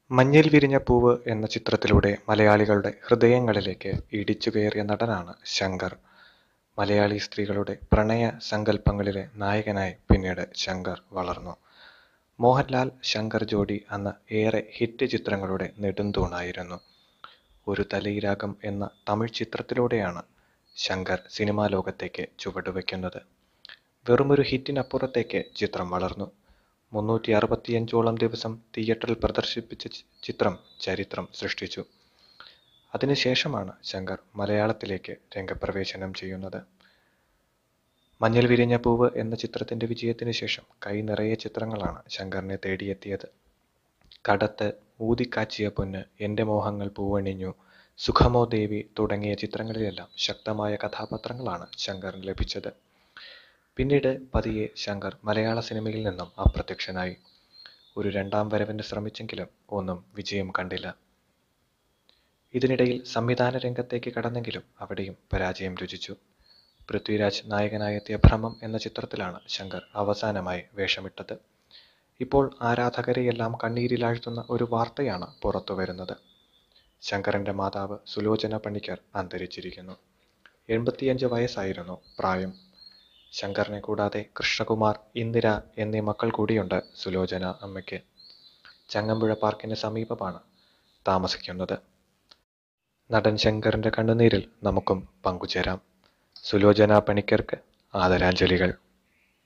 മഞ്ഞിൽ വിരിഞ്ഞ പൂവ് എന്ന ചിത്രത്തിലൂടെ മലയാളികളുടെ ഹൃദയങ്ങളിലേക്ക് ഇടിച്ചുകയറിയ നടനാണ് ശങ്കർ. മലയാളി സ്ത്രീകളുടെ പ്രണയ സങ്കൽപ്പങ്ങളിലെ നായകനായി പിന്നീട് ശങ്കർ വളർന്നു. മോഹൻലാൽ ശങ്കർ ജോഡി അന്ന് ഏറെ ഹിറ്റ് ചിത്രങ്ങളുടെ നെടുംതൂണായിരുന്നു. ഒരു തലൈരാഗം എന്ന തമിഴ് ചിത്രത്തിലൂടെയാണ് ശങ്കർ സിനിമാ ലോകത്തേക്ക് ചുവടുവെക്കുന്നത്. വെറുമൊരു ഹിറ്റിനപ്പുറത്തേക്ക് ചിത്രം വളർന്നു. മുന്നൂറ്റി അറുപത്തിയഞ്ചോളം ദിവസം തിയേറ്ററിൽ പ്രദർശിപ്പിച്ച ചിത്രം ചരിത്രം സൃഷ്ടിച്ചു. അതിനുശേഷമാണ് ശങ്കർ മലയാളത്തിലേക്ക് രംഗപ്രവേശനം ചെയ്യുന്നത്. മഞ്ഞിൽ വിരിഞ്ഞ പൂവ് എന്ന ചിത്രത്തിന്റെ വിജയത്തിനു ശേഷം കൈനിറയെ ചിത്രങ്ങളാണ് ശങ്കറിനെ തേടിയെത്തിയത്. കടത്ത്, ഊതിക്കാച്ചിയ പൊന്ന്, എന്റെ മോഹങ്ങൾ പൂവണിഞ്ഞു, സുഖമോ ദേവി തുടങ്ങിയ ചിത്രങ്ങളിലെല്ലാം ശക്തമായ കഥാപാത്രങ്ങളാണ് ശങ്കറിന് ലഭിച്ചത്. പിന്നീട് പതിയെ ശങ്കർ മലയാള സിനിമയിൽ നിന്നും അപ്രത്യക്ഷനായി. ഒരു രണ്ടാം വരവിന് ശ്രമിച്ചെങ്കിലും ഒന്നും വിജയം കണ്ടില്ല. ഇതിനിടയിൽ സംവിധാന രംഗത്തേക്ക് കടന്നെങ്കിലും അവിടെയും പരാജയം രുചിച്ചു. പൃഥ്വിരാജ് നായകനായെത്തിയ ഭ്രമം എന്ന ചിത്രത്തിലാണ് ശങ്കർ അവസാനമായി വേഷമിട്ടത്. ഇപ്പോൾ ആരാധകരെയെല്ലാം കണ്ണീരിലാഴ്ത്തുന്ന ഒരു വാർത്തയാണ് പുറത്തുവരുന്നത്. ശങ്കറിന്റെ മാതാവ് സുലോചന പണിക്കർ അന്തരിച്ചിരിക്കുന്നു. എൺപത്തിയഞ്ച് വയസ്സായിരുന്നു പ്രായം. ശങ്കറിനെ കൂടാതെ കൃഷ്ണകുമാർ, ഇന്ദിര എന്നീ മക്കൾ കൂടിയുണ്ട് സുലോചന അമ്മയ്ക്ക്. ചങ്ങമ്പുഴ പാർക്കിന് സമീപമാണ് താമസിക്കുന്നത്. നടൻ ശങ്കറിന്റെ കണ്ണുനീരിൽ നമുക്കും പങ്കുചേരാം. സുലോചന പണിക്കർക്ക് ആദരാഞ്ജലികൾ.